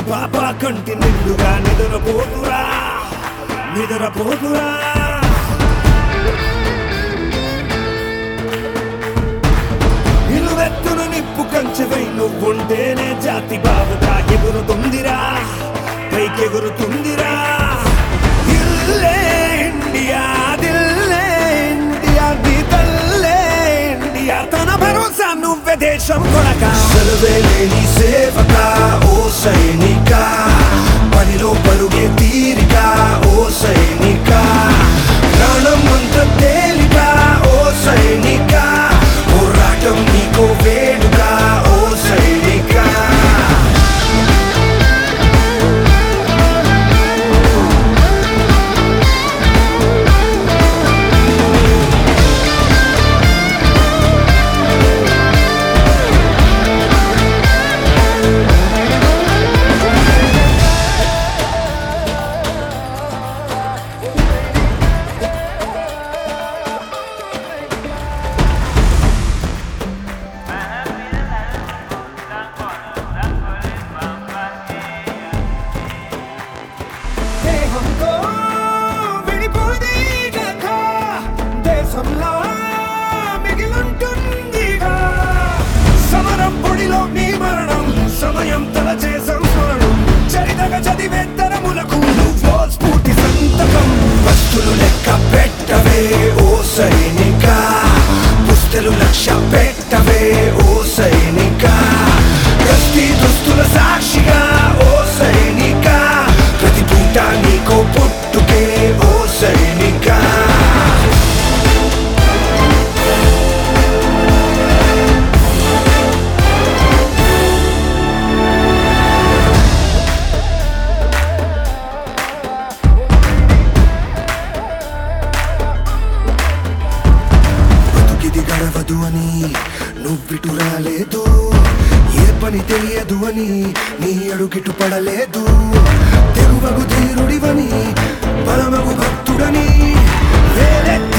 పాప కంటి నిండుగా నిద్రపోతురా నిద్రపోతురా నిలువెత్తును నిప్పు కంచెవై నువ్వుంటేనే జాతి బావుగా ఎగురుతుందిరా పైకెగురుతుందిరా ఇల్లే ఇండియా దిల్లే ఇండియా నీ తల్లే ఇండియా తన భరోసా నువ్వే దేశం కొనక సెలవే లేని సేవక ఓ సైనిక పనిలో పరుగే తీరిక ఓ సైనిక ప్రాణం అంత తేలిక ఓ సైనిక పోరాటం నీకో వేడుక ఓ సైనిక దేహంతో విడిపోదే గత దేశంలో మిగిలుంటుందిగా సమరం పొడిలో నీ మరణం సమయం తలచే సంస్మరణం చరితగా చదివే తరములకు నువ్వో స్ఫూర్తి సంతకం వస్తులు లెక్క పెట్టవే ఓ సైనిక పుస్తలు లక్ష్య పెట్టవే ఓ సైనిక ప్రతి దుస్తుల సాక్షిగా ఓ సైనిక ప్రతి పూట నీకో పుట్టుకే ఓ సైనిక బతుకిది గడవదు అని నువ్విటు రాలేదు ఏ పని తెలియదు అని నీ అడుగిటు పడలేదు తెగువగు ధీరుడివని బలమగు భక్తుడని వేలెత్తి